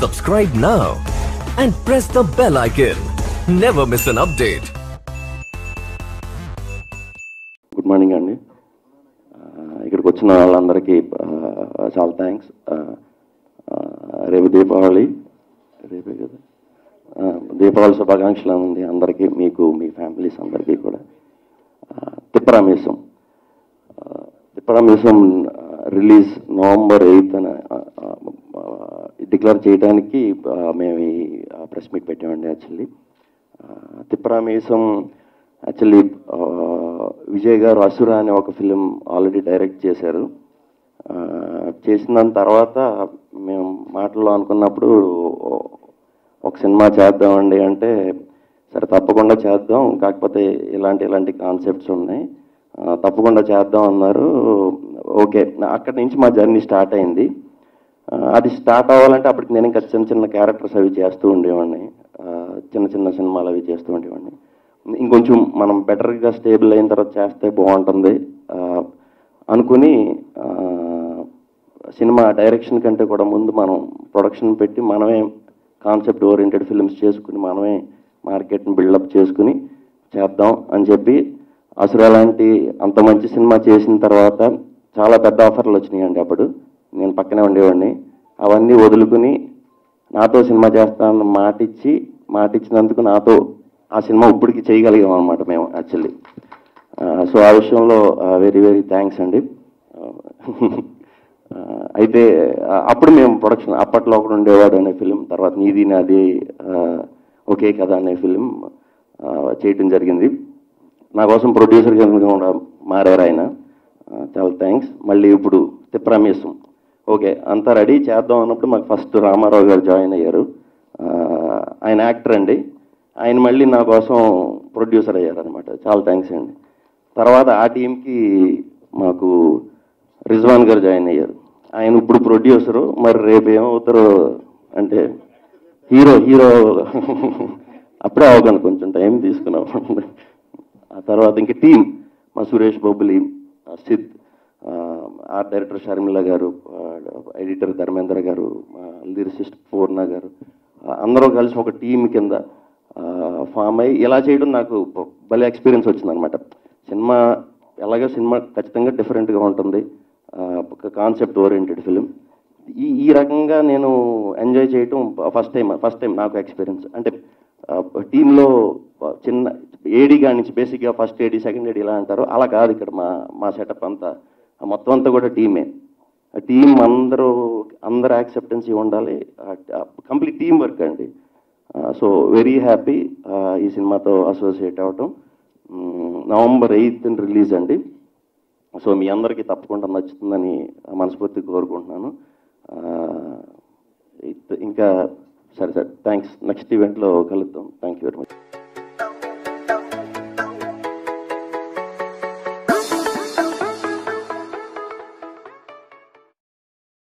Subscribe now and press the bell icon. Never miss an update. Good morning అండి ఆ, ఇక్కడికి వచ్చిన వాళ్ళందరికీ ఆ, చాలా థ్యాంక్స్ రేపు దీపావళి రేపే కదా ఆ, దీపావళి శుభాకాంక్షలు ఉంది అందరికీ మీకు మీ ఫ్యామిలీస్ అందరికీ కూడా ఆ, తిప్పరామేశం ఆ, తిప్పరామేశం రిలీజ్ నవంబర్ ఎయిత్ అని డిక్లేర్ చేయడానికి ఆ, మేము ఈ ప్రెస్ మీట్ పెట్టామండి యాక్చువల్లీ తిప్పరామేశం యాక్చువల్లీ విజయ్ గారు అసుర అనే ఒక ఫిలిం ఆల్రెడీ డైరెక్ట్ చేశారు ఆ, చేసిన దాని తర్వాత మేము మాటల్లో అనుకున్నప్పుడు ఒక సినిమా చేద్దామండి అంటే సరే తప్పకుండా చేద్దాం కాకపోతే ఇలాంటి ఇలాంటి కాన్సెప్ట్స్ ఉన్నాయి ఆ, తప్పకుండా చేద్దాం అన్నారు ఓకే అక్కడి నుంచి మా జర్నీ స్టార్ట్ అయింది ఆ, అది స్టార్ట్ అవ్వాలంటే అప్పటికి నేను ఇంకా చిన్న చిన్న క్యారెక్టర్స్ అవి చేస్తూ ఉండేవాడిని ఆ, చిన్న చిన్న సినిమాలు అవి చేస్తూ ఉండేవాడిని ఇంకొంచెం మనం బెటర్గా స్టేబుల్ అయిన తర్వాత చేస్తే బాగుంటుంది ఆ, అనుకుని ఆ, సినిమా డైరెక్షన్ కంటే కూడా ముందు మనం ప్రొడక్షన్ పెట్టి మనమే కాన్సెప్ట్ ఓరియంటెడ్ ఫిల్మ్స్ చేసుకుని మనమే మార్కెట్ని బిల్డప్ చేసుకుని చేద్దాం అని చెప్పి అసలు అలాంటి అంత మంచి సినిమా చేసిన తర్వాత చాలా పెద్ద ఆఫర్లు వచ్చినాయండి అప్పుడు నేను పక్కనే ఉండేవాడిని అవన్నీ వదులుకుని నాతో సినిమా చేస్తానని మాట ఇచ్చి మాట ఇచ్చినందుకు నాతో ఆ సినిమా ఇప్పటికి చేయగలిగాం అనమాట మేము యాక్చువల్లీ సో ఆ విషయంలో వెరీ వెరీ థ్యాంక్స్ అండి ఆ, అయితే ఆ, అప్పుడు మేము ప్రొడక్షన్ అప్పట్లో ఒకడు ఉండేవాడు అనే ఫిలిం తర్వాత నీది నాది ఆ, ఒకే కథ అనే ఫిలిం చేయటం జరిగింది నా కోసం ప్రొడ్యూసర్ కింద కూడా మారారు ఆయన ఆ, చాలా థ్యాంక్స్ మళ్ళీ ఇప్పుడు తిప్రామేశం ఓకే అంతా రెడీ చేద్దాం అన్నప్పుడు మాకు ఫస్ట్ రామారావు గారు జాయిన్ అయ్యారు ఆ, ఆయన యాక్టర్ అండి ఆయన మళ్ళీ నా కోసం ప్రొడ్యూసర్ అయ్యారు అనమాట చాలా థ్యాంక్స్ అండి తర్వాత ఆ టీంకి మాకు రిజ్వాన్ గారు జాయిన్ అయ్యారు ఆయన ఇప్పుడు ప్రొడ్యూసరు మరి రేపు ఏమవుతారో అంటే హీరో హీరో అప్పుడే అవగాను కొంచెం టైం తీసుకున్నాం ఆ తర్వాత ఇంక టీం మా సురేష్ బొబ్బులి ఆ సిద్ ఆ, ఆర్ట్ డైరెక్టర్ షర్మిల గారు ఆ, ఎడిటర్ ధర్మేంద్ర గారు మా లిరిసిస్ట్ పూర్ణ గారు ఆ, అందరూ కలిసి ఒక టీం కింద ఫామ్ అయ్యి ఇలా చేయడం నాకు బ- భలే ఎక్స్పీరియన్స్ వచ్చిందనమాట సినిమా ఎలాగో సినిమా ఖచ్చితంగా డిఫరెంట్గా ఉంటుంది ఆ, ఒక కాన్సెప్ట్ ఓరియంటెడ్ ఫిలిం ఈ ఈ రకంగా నేను ఎంజాయ్ చేయటం ఫస్ట్ టైం ఫస్ట్ టైం నాకు ఎక్స్పీరియన్స్ అంటే టీంలో చిన్న ఏడీ కాడి నుంచి బేసిక్గా ఫస్ట్ ఏడీ సెకండ్ ఏడీ ఇలా అంటారు అలా కాదు ఇక్కడ మా మా సెటప్ అంతా ఆ మొత్తం అంతా కూడా టీమే టీం అందరూ అందరు యాక్సెప్టెన్సీ ఉండాలి కంప్లీట్ టీం వర్క్ అండి సో వెరీ హ్యాపీ ఈ సినిమాతో అసోసియేట్ అవ్వటం మ్, నవంబర్ ఎయిత్ రిలీజ్ అండి సో మీ అందరికీ తప్పకుండా నచ్చుతుందని మనస్ఫూర్తిగా కోరుకుంటున్నాను ఆ, ఇత్- ఇంకా సరే సార్ థ్యాంక్స్ నెక్స్ట్ ఈవెంట్లో కలుద్దాం థ్యాంక్ యూ వెరీ మచ్